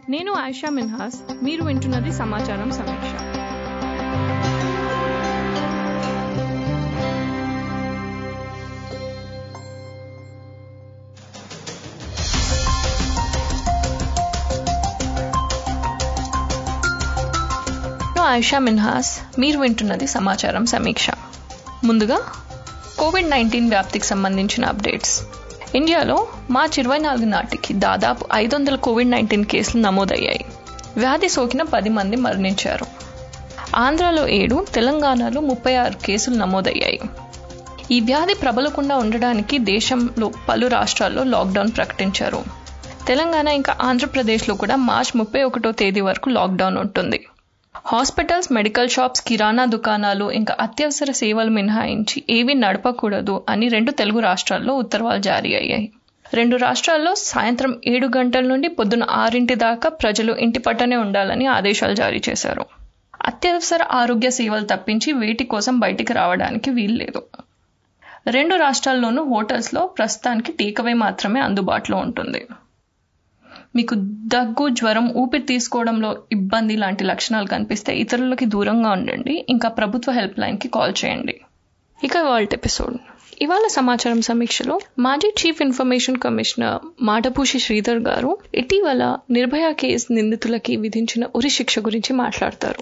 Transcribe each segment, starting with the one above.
నేను ఆయిషా మిన్హాస్ మీరు వింటున్నది సమాచారం సమీక్ష నేను ఆయిషా మిన్హాస్ మీరు వింటున్నది సమాచారం సమీక్ష ముందుగా కోవిడ్ నైన్టీన్ వ్యాప్తికి సంబంధించిన అప్డేట్స్ ఇండియాలో మార్చి ఇరవై నాలుగు నాటికి దాదాపు ఐదు వందల కోవిడ్ నైన్టీన్ కేసులు నమోదయ్యాయి వ్యాధి సోకిన పది మంది మరణించారు ఆంధ్రాలో ఏడు తెలంగాణలో ముప్పై ఆరు కేసులు నమోదయ్యాయి ఈ వ్యాధి ప్రబలకుండా ఉండడానికి దేశంలో పలు రాష్ట్రాల్లో లాక్డౌన్ ప్రకటించారు తెలంగాణ ఇంకా ఆంధ్రప్రదేశ్లో కూడా మార్చ్ ముప్పై ఒకటో తేదీ వరకు లాక్డౌన్ ఉంటుంది హాస్పిటల్స్ మెడికల్ షాప్స్ కిరాణా దుకాణాలు ఇంకా అత్యవసర సేవలు మినహాయించి ఏవి నడపకూడదు అని రెండు తెలుగు రాష్ట్రాల్లో ఉత్తర్వులు జారీ అయ్యాయి రెండు రాష్ట్రాల్లో సాయంత్రం ఏడు గంటల నుండి పొద్దున ఆరింటి దాకా ప్రజలు ఇంటి పట్టనే ఉండాలని ఆదేశాలు జారీ చేశారు అత్యవసర ఆరోగ్య సేవలు తప్పించి వేటి కోసం బయటికి రావడానికి వీల్లేదు రెండు రాష్ట్రాల్లోనూ హోటల్స్లో ప్రస్తుతానికి టేకవే మాత్రమే అందుబాటులో ఉంటుంది మీకు దగ్గు జ్వరం ఊపిరి తీసుకోవడంలో ఇబ్బంది లాంటి లక్షణాలు కనిపిస్తే ఇతరులకి దూరంగా ఉండండి ఇంకా ప్రభుత్వ హెల్ప్ లైన్కి కాల్ చేయండి ఇక వరల్డ్ ఎపిసోడ్ ఇవాళ సమాచారం సమీక్షలో మాజీ chief information commissioner Madabhushi Sridhar garu ఇటీవల నిర్భయ కేసు నిందితులకి విధించిన ఉరి శిక్ష గురించి మాట్లాడతారు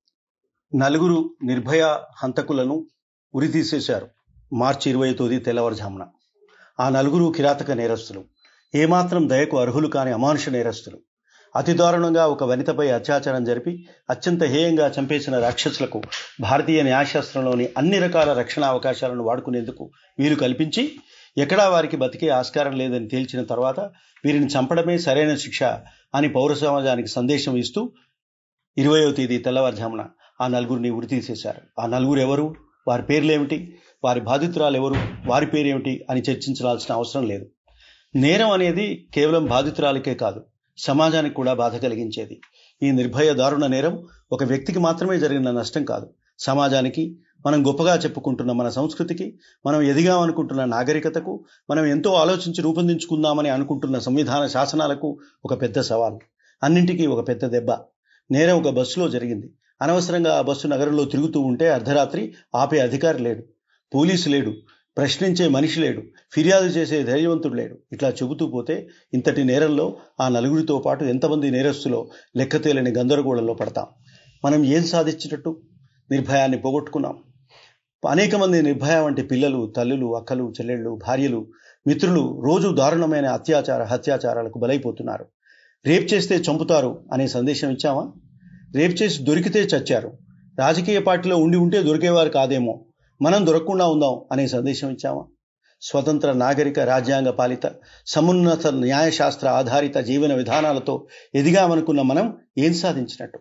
నలుగురు నిర్భయ హంతకులను ఉరి తీసేశారు మార్చి ఇరవై తొమ్మిది తెల్లవారుజామున ఆ నలుగురు కిరాతక నేరస్తులు ఏమాత్రం దయకు అర్హులు కాని అమానుష నేరస్తులు అతి దారుణంగా ఒక వనితపై అత్యాచారం జరిపి అత్యంత హేయంగా చంపేసిన రాక్షసులకు భారతీయ న్యాయశాస్త్రంలోని అన్ని రకాల రక్షణ అవకాశాలను వాడుకునేందుకు వీలు కల్పించి ఎక్కడా వారికి బతికే ఆస్కారం లేదని తేల్చిన తర్వాత వీరిని చంపడమే సరైన శిక్ష అని పౌర సమాజానికి సందేశం ఇస్తూ ఇరవయో తేదీ తెల్లవారుజామున ఆ నలుగురిని ఉరి తీసేశారు ఆ నలుగురు ఎవరు వారి పేర్లేమిటి వారి బాధితురాలు ఎవరు వారి పేరేమిటి అని చర్చించాల్సిన అవసరం లేదు నేరం అనేది కేవలం బాధితురాలికే కాదు సమాజానికి కూడా బాధ కలిగించేది ఈ నిర్భయ దారుణ నేరం ఒక వ్యక్తికి మాత్రమే జరిగిన నష్టం కాదు సమాజానికి మనం గొప్పగా చెప్పుకుంటున్న మన సంస్కృతికి మనం ఎదిగామనుకుంటున్న నాగరికతకు మనం ఎంతో ఆలోచించి రూపొందించుకుందామని అనుకుంటున్న సంవిధాన శాసనాలకు ఒక పెద్ద సవాల్ అన్నింటికీ ఒక పెద్ద దెబ్బ నేరం ఒక బస్సులో జరిగింది అనవసరంగా ఆ బస్సు నగరంలో తిరుగుతూ ఉంటే అర్ధరాత్రి ఆపే అధికారి లేడు పోలీసు లేడు ప్రశ్నించే మనిషి లేడు ఫిర్యాదు చేసే ధైర్యవంతుడు లేడు ఇట్లా చెబుతూ పోతే ఇంతటి నేరంలో ఆ నలుగురితో పాటు ఎంతమంది నేరస్తులో లెక్క తేలని గందరగోళంలో పడతాం మనం ఏం సాధించినట్టు నిర్భయాన్ని పోగొట్టుకున్నాం అనేక మంది నిర్భయ వంటి పిల్లలు తల్లులు అక్కలు చెల్లెళ్ళు భార్యలు మిత్రులు రోజు దారుణమైన అత్యాచార హత్యాచారాలకు బలైపోతున్నారు రేప్ చేస్తే చంపుతారు అనే సందేశం ఇచ్చామా రేప్ చేసి దొరికితే చచ్చారు రాజకీయ పార్టీలో ఉండి ఉంటే దొరికేవారు కాదేమో మనం దొరకకుండా ఉందాం అనే సందేశం ఇచ్చామా స్వతంత్ర నాగరిక రాజ్యాంగ పాలిత సమున్నత న్యాయశాస్త్ర ఆధారిత జీవన విధానాలతో ఎదిగామనుకున్న మనం ఏం సాధించినట్టు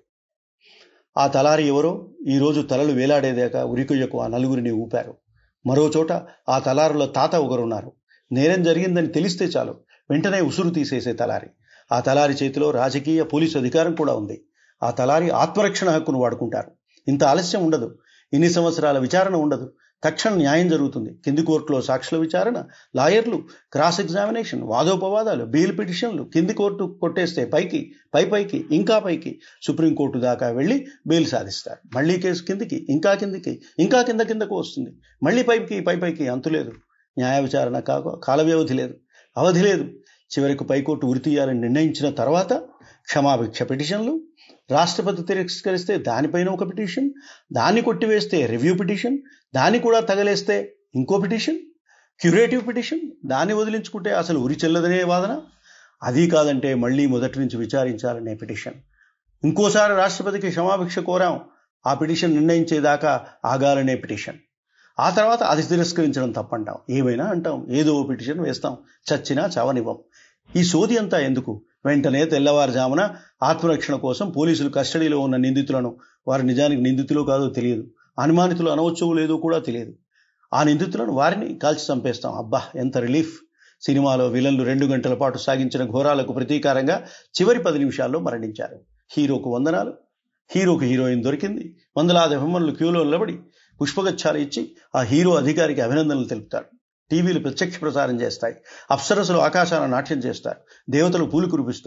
ఆ తలారి ఎవరో ఈరోజు తలలు వేలాడేదాకా ఉరికొయ్యకు ఆ నలుగురిని ఊపారు మరో చోట ఆ తలారులో తాత ఒకరున్నారు నేరం జరిగిందని తెలిస్తే చాలు వెంటనే ఉసురు తీసేసే తలారి ఆ తలారి చేతిలో రాజకీయ పోలీసు అధికారం కూడా ఉంది ఆ తలారి ఆత్మరక్షణ హక్కును వాడుకుంటారు ఇంత ఆలస్యం ఉండదు ఇన్ని సంవత్సరాల విచారణ ఉండదు తక్షణ న్యాయం జరుగుతుంది కింది కోర్టులో సాక్షుల విచారణ లాయర్లు క్రాస్ ఎగ్జామినేషన్ వాదోపవాదాలు బెయిల్ పిటిషన్లు కింది కోర్టు కొట్టేస్తే పైకి పై పైకి ఇంకా పైకి సుప్రీంకోర్టు దాకా వెళ్ళి బెయిల్ సాధిస్తారు మళ్ళీ కేసు కిందికి ఇంకా కిందికి ఇంకా కింద కిందకు వస్తుంది మళ్ళీ పైకి పై పైకి అంతులేదు న్యాయ విచారణ కాక కాల వ్యవధి లేదు అవధి లేదు చివరికి పైకోర్టు ఉరి తీయాలని నిర్ణయించిన తర్వాత క్షమాభిక్ష పిటిషన్లు రాష్ట్రపతి తిరస్కరిస్తే దానిపైన ఒక పిటిషన్ దాన్ని కొట్టివేస్తే రివ్యూ పిటిషన్ దాన్ని కూడా తగలేస్తే ఇంకో పిటిషన్ క్యూరేటివ్ పిటిషన్ దాన్ని వదిలించుకుంటే అసలు ఉరి చెల్లదనే వాదన అది కాదంటే మళ్ళీ మొదటి నుంచి విచారించాలనే పిటిషన్ ఇంకోసారి రాష్ట్రపతికి క్షమాభిక్ష కోరాం ఆ పిటిషన్ నిర్ణయించేదాకా ఆగాలనే పిటిషన్ ఆ తర్వాత అది తిరస్కరించడం తప్పంటాం ఏమైనా అంటాం ఏదో పిటిషన్ వేస్తాం చచ్చినా చావనివ్వం ఈ సోది అంతా ఎందుకు వెంటనే తెల్లవారుజామున ఆత్మరక్షణ కోసం పోలీసులు కస్టడీలో ఉన్న నిందితులను వారు నిజానికి నిందితులు కాదో తెలియదు అనుమానితులు అనవచ్చో లేదో కూడా తెలియదు ఆ నిందితులను వారిని కాల్చి చంపేస్తాం అబ్బా ఎంత రిలీఫ్ సినిమాలో విలన్లు రెండు గంటల పాటు సాగించిన ఘోరాలకు ప్రతీకారంగా చివరి పది నిమిషాల్లో మరణించారు హీరోకు వందనాలు హీరోకు హీరోయిన్ దొరికింది వందలాది అభిమానులు క్యూలో నిలబడి పుష్పగచ్చాలు ఇచ్చి ఆ హీరో అధికారికి అభినందనలు తెలుపుతారు టీవీలు ప్రత్యక్ష ప్రసారం చేస్తాయి అప్సరసులు ఆకాశాన నాట్యం చేస్తారు దేవతలు పూలు కురిపిస్తారు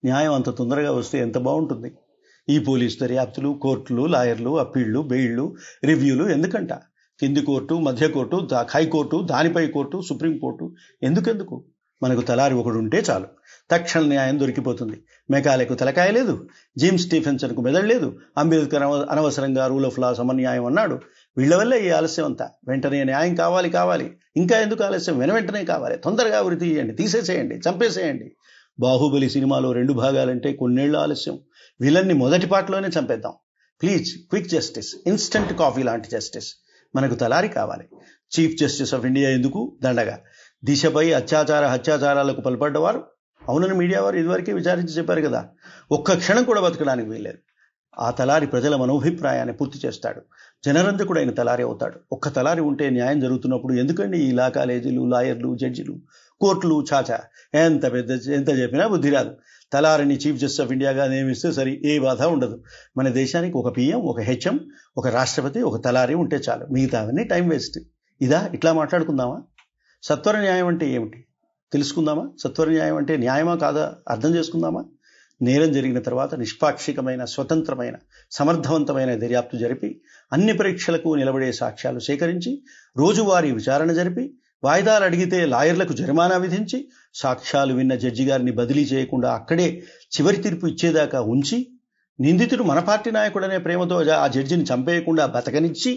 న్యాయం అంత తొందరగా వస్తే ఎంత బాగుంటుంది ఈ పోలీస్ దర్యాప్తులు కోర్టులు లాయర్లు అప్పీళ్లు బెయిళ్లు రివ్యూలు ఎందుకంట కింది కోర్టు మధ్య కోర్టు దా- హైకోర్టు దానిపై కోర్టు సుప్రీంకోర్టు ఎందుకెందుకు మనకు తలారి ఒకడు ఉంటే చాలు తక్షణ న్యాయం దొరికిపోతుంది మెకాలకు తలకాయ లేదు జిమ్ స్టీఫెన్సన్కు మెదడు లేదు అంబేద్కర్ అనవ- అనవసరంగా రూల్ ఆఫ్ లా సమన్యాయం అన్నాడు వీళ్ళ వల్ల ఈ ఆలస్యం అంతా వెంటనే న్యాయం కావాలి కావాలి ఇంకా ఎందుకు ఆలస్యం వెన వెంటనే కావాలి తొందరగా ఉరి తీయండి తీసేసేయండి చంపేసేయండి బాహుబలి సినిమాలో రెండు భాగాలంటే కొన్నేళ్ల ఆలస్యం విలన్ని మొదటి పాటలోనే చంపేద్దాం please quick justice instant coffee లాంటి జస్టిస్ మనకు తలారి కావాలి చీఫ్ జస్టిస్ ఆఫ్ ఇండియా ఎందుకు దండగా దిశపై అత్యాచార హత్యాచారాలకు పల్పడ్డవారు అవునని మీడియా వారు ఇదివరకే విచారించి చెప్పారు కదా ఒక్క క్షణం కూడా బతకడానికి వీల్లేదు ఆ తలారి ప్రజల మనోభిప్రాయాన్ని పూర్తి చేస్తాడు జనరంజకుడైన తలారి అవుతాడు ఒక్క తలారి ఉంటే న్యాయం జరుగుతున్నప్పుడు ఎందుకండి ఈ లా కాలేజీలు లాయర్లు జడ్జిలు కోర్టులు చాచా ఎంత పెద్ద ఎంత చెప్పినా బుద్ధి రాదు తలారిని చీఫ్ జస్టిస్ ఆఫ్ ఇండియాగా నియమిస్తే సరి ఏ బాధ ఉండదు మన దేశానికి ఒక పిఎం ఒక హెచ్ఎం ఒక రాష్ట్రపతి ఒక తలారి ఉంటే చాలు మిగతావన్నీ టైం వేస్ట్ ఇదా ఇట్లా మాట్లాడుకుందామా సత్వర న్యాయం అంటే ఏమిటి తెలుసుకుందామా సత్వర న్యాయం అంటే న్యాయమా కాదా అర్థం చేసుకుందామా నేరం జరిగిన తర్వాత నిష్పాక్షికమైన స్వతంత్రమైన సమర్థవంతమైన దర్యాప్తు జరిపి అన్ని పరీక్షలకు నిలబడే సాక్ష్యాలు సేకరించి రోజువారీ విచారణ జరిపి వాయిదాలు అడిగితే లాయర్లకు జరిమానా విధించి సాక్ష్యాలు విన్న జడ్జి గారిని బదిలీ చేయకుండా అక్కడే చివరి తీర్పు ఇచ్చేదాకా ఉంచి నిందితుడు మన పార్టీ నాయకుడనే ప్రేమతో ఆ జడ్జిని చంపేయకుండా బతకనిచ్చి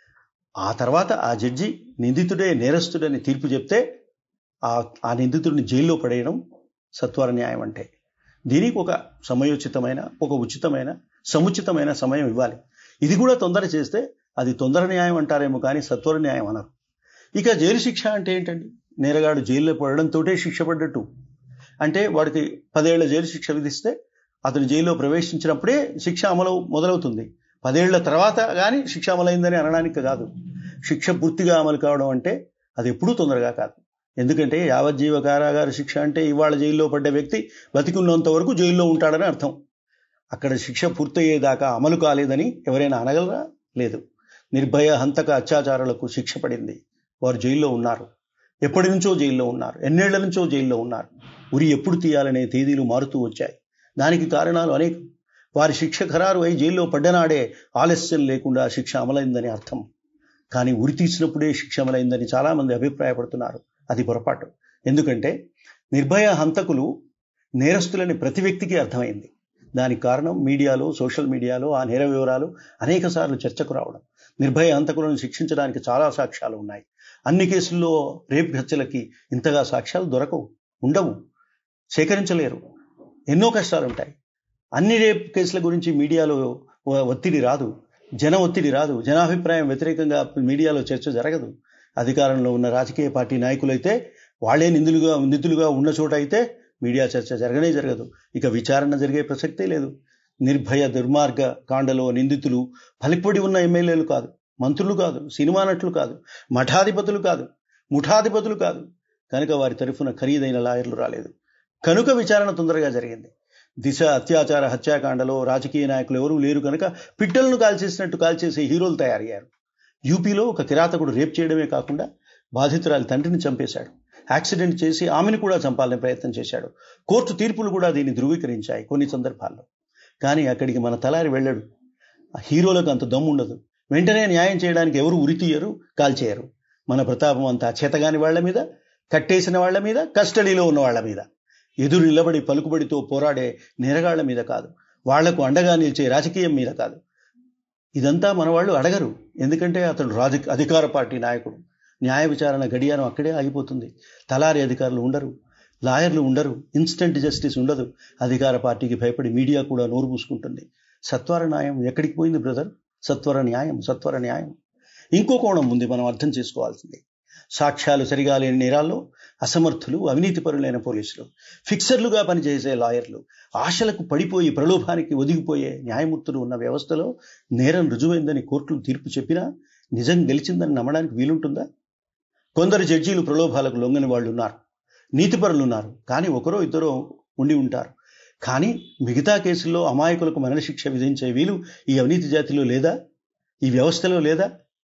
ఆ తర్వాత ఆ జడ్జి నిందితుడే నేరస్తుడని తీర్పు చెప్తే ఆ ఆ నిందితుడిని జైల్లో పడేయడం సత్వర న్యాయం అంటే దీనికి ఒక సమయోచితమైన ఒక ఉచితమైన సముచితమైన సమయం ఇవ్వాలి ఇది కూడా తొందర చేస్తే అది తొందర న్యాయం అంటారేమో కానీ సత్వర న్యాయం అనరు ఇక జైలు శిక్ష అంటే ఏంటండి నేరగాడు జైల్లో పడడంతోటే శిక్ష పడ్డట్టు అంటే వాడికి పదేళ్ల జైలు శిక్ష విధిస్తే అతను జైల్లో ప్రవేశించినప్పుడే శిక్ష అమలు మొదలవుతుంది పదేళ్ల తర్వాత కానీ శిక్ష అమలైందని అనడానికి కాదు శిక్ష పూర్తిగా అమలు కావడం అంటే అది ఎప్పుడూ తొందరగా కాదు ఎందుకంటే యావజ్జీవ కారాగార శిక్ష అంటే ఇవాళ జైల్లో పడ్డ వ్యక్తి బతికున్నంత వరకు జైల్లో ఉంటాడని అర్థం అక్కడ శిక్ష పూర్తయ్యేదాకా అమలు కాలేదని ఎవరైనా అనగలరా లేదు నిర్భయ హంతక అత్యాచారాలకు శిక్ష పడింది వారు జైల్లో ఉన్నారు ఎప్పటి నుంచో జైల్లో ఉన్నారు ఎన్నేళ్ల నుంచో జైల్లో ఉన్నారు ఉరి ఎప్పుడు తీయాలనే తేదీలు మారుతూ వచ్చాయి దానికి కారణాలు అనేకం వారి శిక్ష ఖరారు అయి జైల్లో పడ్డనాడే ఆలస్యం లేకుండా శిక్ష అమలైందని అర్థం కానీ ఉరి తీసినప్పుడే శిక్ష అమలైందని చాలామంది అభిప్రాయపడుతున్నారు అది పొరపాటు ఎందుకంటే నిర్భయ హంతకులు నేరస్తులని ప్రతి వ్యక్తికి అర్థమైంది దానికి కారణం మీడియాలో సోషల్ మీడియాలో ఆ నేర వివరాలు అనేక సార్లు చర్చకు రావడం నిర్భయ హంతకులను శిక్షించడానికి చాలా సాక్ష్యాలు ఉన్నాయి అన్ని కేసుల్లో రేప్ హత్యలకి ఇంతగా సాక్ష్యాలు దొరకవు ఉండవు సేకరించలేరు ఎన్నో కష్టాలు ఉంటాయి అన్ని రేప్ కేసుల గురించి మీడియాలో వ- ఒత్తిడి రాదు జన ఒత్తిడి రాదు జనాభిప్రాయం వ్యతిరేకంగా మీడియాలో చర్చ జరగదు అధికారంలో ఉన్న రాజకీయ పార్టీ నాయకులైతే వాళ్ళే నిందులుగా నిధులుగా ఉన్న చోట అయితే మీడియా చర్చ జరగనే జరగదు ఇక విచారణ జరిగే ప్రసక్తే లేదు నిర్భయ దుర్మార్గ కాండలో నిందితులు పలిపొడి ఉన్న ఎమ్మెల్యేలు కాదు మంత్రులు కాదు సినిమా నటులు కాదు మఠాధిపతులు కాదు ముఠాధిపతులు కాదు కనుక వారి తరఫున ఖరీదైన లాయర్లు రాలేదు కనుక విచారణ తొందరగా జరిగింది దిశ అత్యాచార హత్యాకాండలో రాజకీయ నాయకులు ఎవరూ లేరు కనుక పిట్టలను కాల్చేసినట్టు కాల్చేసే హీరోలు తయారయ్యారు యూపీలో ఒక కిరాతకుడు రేప్ చేయడమే కాకుండా బాధితురాలి తండ్రిని చంపేశాడు యాక్సిడెంట్ చేసి ఆమెను కూడా చంపాలని ప్రయత్నం చేశాడు కోర్టు తీర్పులు కూడా దీన్ని ధృవీకరించాయి కొన్ని సందర్భాల్లో కానీ అక్కడికి మన తలారి వెళ్ళడు ఆ హీరోలకు అంత దమ్ము ఉండదు వెంటనే న్యాయం చేయడానికి ఎవరు ఉరి తీయరు కాల్చేయరు మన ప్రతాపం అంతా చేతగాని వాళ్ళ మీద కట్టేసిన వాళ్ళ మీద కస్టడీలో ఉన్న వాళ్ళ మీద ఎదురు నిలబడి పలుకుబడితో పోరాడే నేరగాళ్ల మీద కాదు వాళ్లకు అండగా నిలిచే రాజకీయం మీద కాదు ఇదంతా మన వాళ్ళు అడగరు ఎందుకంటే అతడు రాజ అధికార పార్టీ నాయకుడు న్యాయ విచారణ గడియారం అక్కడే ఆగిపోతుంది తలారి అధికారులు ఉండరు లాయర్లు ఉండరు ఇన్స్టెంట్ జస్టిస్ ఉండదు అధికార పార్టీకి భయపడి మీడియా కూడా నోరు పూసుకుంటుంది సత్వర న్యాయం ఎక్కడికి పోయింది బ్రదర్ సత్వర న్యాయం సత్వర న్యాయం ఇంకో కోణం ఉంది మనం అర్థం చేసుకోవాల్సింది సాక్ష్యాలు సరిగా లేని నేరాల్లో అసమర్థులు అవినీతిపరులైన పోలీసులు ఫిక్సర్లుగా పనిచేసే లాయర్లు ఆశలకు పడిపోయి ప్రలోభానికి ఒదిగిపోయే న్యాయమూర్తులు ఉన్న వ్యవస్థలో నేరం రుజువైందని కోర్టులు తీర్పు చెప్పినా నిజం గెలిచిందని నమ్మడానికి వీలుంటుందా కొందరు జడ్జీలు ప్రలోభాలకు లొంగని వాళ్ళు ఉన్నారు నీతిపరులు ఉన్నారు కానీ ఒకరో ఇద్దరో ఉండి ఉంటారు కానీ మిగతా కేసుల్లో అమాయకులకు మరణశిక్ష విధించే వీలు ఈ అవినీతి జాతిలో లేదా ఈ వ్యవస్థలో లేదా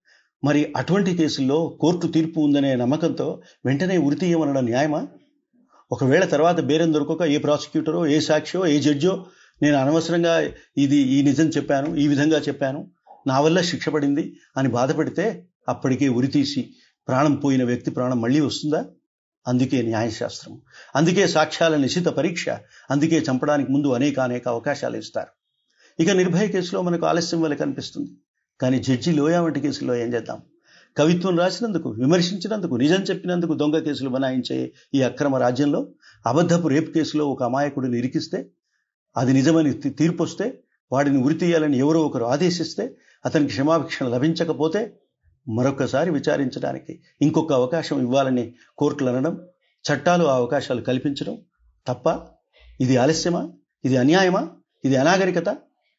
మరి అటువంటి కేసుల్లో కోర్టు తీర్పు ఉందనే నమ్మకంతో వెంటనే ఉరితీయమనడం న్యాయమా ఒకవేళ తర్వాత బేరం దొరకక ఏ ప్రాసిక్యూటరో ఏ సాక్షియో ఏ జడ్జో నేను అనవసరంగా ఇది ఈ నిజం చెప్పాను ఈ విధంగా చెప్పాను నా వల్ల శిక్ష పడింది అని బాధపడితే అప్పటికే ఉరితీసి ప్రాణం పోయిన వ్యక్తి ప్రాణం మళ్ళీ వస్తుందా అందుకే న్యాయశాస్త్రం అందుకే సాక్ష్యాల నిశిత పరీక్ష అందుకే చంపడానికి ముందు అనేక అనేక అవకాశాలు ఇస్తారు ఇక నిర్భయ కేసులో మనకు ఆలస్యం వల్ల కనిపిస్తుంది కానీ జడ్జి లోయా వంటి కేసులో ఏం చేద్దాం కవిత్వం రాసినందుకు విమర్శించినందుకు నిజం చెప్పినందుకు దొంగ కేసులు బనాయించే ఈ అక్రమ రాజ్యంలో అబద్ధపు రేపు కేసులో ఒక అమాయకుడిని ఇరికిస్తే అది నిజమని తీ- తీర్పు వస్తే వాడిని ఉరి తీయాలని ఎవరో ఒకరు ఆదేశిస్తే అతనికి క్షమాభిక్షణ లభించకపోతే మరొకసారి విచారించడానికి ఇంకొక అవకాశం ఇవ్వాలని కోర్టులు అనడం చట్టాలు ఆ అవకాశాలు కల్పించడం తప్ప ఇది ఆలస్యమా ఇది అన్యాయమా ఇది అనాగరికత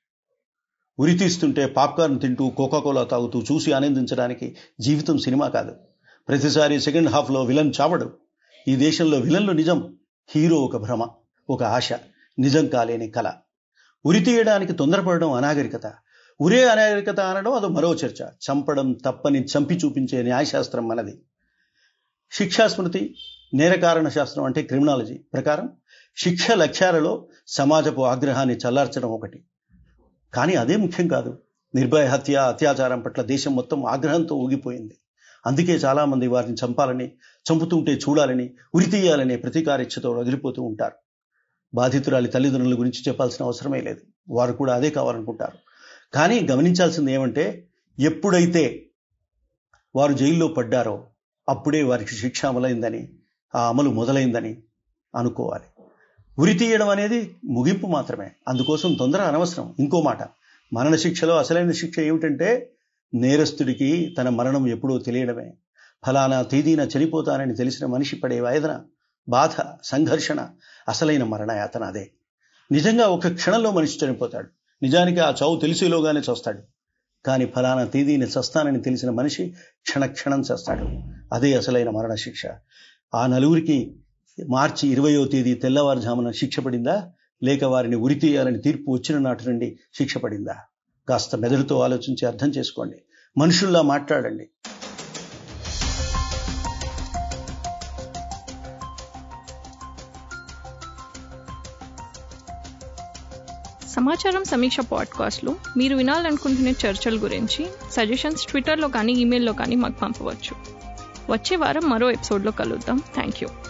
ఉరి తీస్తుంటే పాప్కార్న్ తింటూ కోకాకోలా తాగుతూ చూసి ఆనందించడానికి జీవితం సినిమా కాదు ప్రతిసారి సెకండ్ హాఫ్లో విలన్ చావడు ఈ దేశంలో విలన్లు నిజం హీరో ఒక భ్రమ ఒక ఆశ నిజం కాలేని కళ ఉరి తీయడానికి తొందరపడడం అనాగరికత ఉరే అనాగరికత అనడం అదో మరో చర్చ చంపడం తప్పని చంపి చూపించే న్యాయశాస్త్రం మనది శిక్షాస్మృతి నేరకారణ శాస్త్రం అంటే క్రిమినాలజీ ప్రకారం శిక్ష లక్ష్యాలలో సమాజపు ఆగ్రహాన్ని చల్లార్చడం ఒకటి కానీ అదే ముఖ్యం కాదు నిర్భయ హత్య అత్యాచారం పట్ల దేశం మొత్తం ఆగ్రహంతో ఊగిపోయింది అందుకే చాలామంది వారిని చంపాలని చంపుతుంటే చూడాలని ఉరి తీయాలనే ప్రతీకారిచ్చతో వదిలిపోతూ ఉంటారు బాధితురాలి తల్లిదండ్రుల గురించి చెప్పాల్సిన అవసరమే లేదు వారు కూడా అదే కావాలనుకుంటారు కానీ గమనించాల్సింది ఏమంటే ఎప్పుడైతే వారు జైల్లో పడ్డారో అప్పుడే వారికి శిక్ష అమలైందని ఆ అమలు మొదలైందని అనుకోవాలి ఉరి తీయడం అనేది ముగింపు మాత్రమే అందుకోసం తొందర అనవసరం ఇంకో మాట మరణ శిక్షలో అసలైన శిక్ష ఏమిటంటే నేరస్తుడికి తన మరణం ఎప్పుడో తెలియడమే ఫలానా తేదీన చనిపోతానని తెలిసిన మనిషి పడే వేదన బాధ సంఘర్షణ అసలైన మరణయాతన అదే నిజంగా ఒక క్షణంలో మనిషి చనిపోతాడు నిజానికి ఆ చావు తెలిసేలోగానే చస్తాడు కానీ ఫలానా తేదీని చస్తానని తెలిసిన మనిషి క్షణ క్షణం చేస్తాడు అదే అసలైన మరణ శిక్ష ఆ నలుగురికి మార్చి ఇరవయో తేదీ తెల్లవారుజామున శిక్ష పడిందా లేక వారిని ఉరి తీయాలని తీర్పు వచ్చిన నాటి నుండి శిక్ష పడిందా కాస్త మెదడుతో ఆలోచించి అర్థం చేసుకోండి మనుషుల్లా మాట్లాడండి సమాచారం సమీక్ష పాడ్కాస్ట్లో మీరు వినాలనుకుంటున్న చర్చల గురించి సజెషన్స్ ట్విట్టర్లో కానీ ఈమెయిల్లో కానీ మాకు పంపవచ్చు వచ్చే వారం మరో ఎపిసోడ్లో కలుద్దాం థ్యాంక్ యూ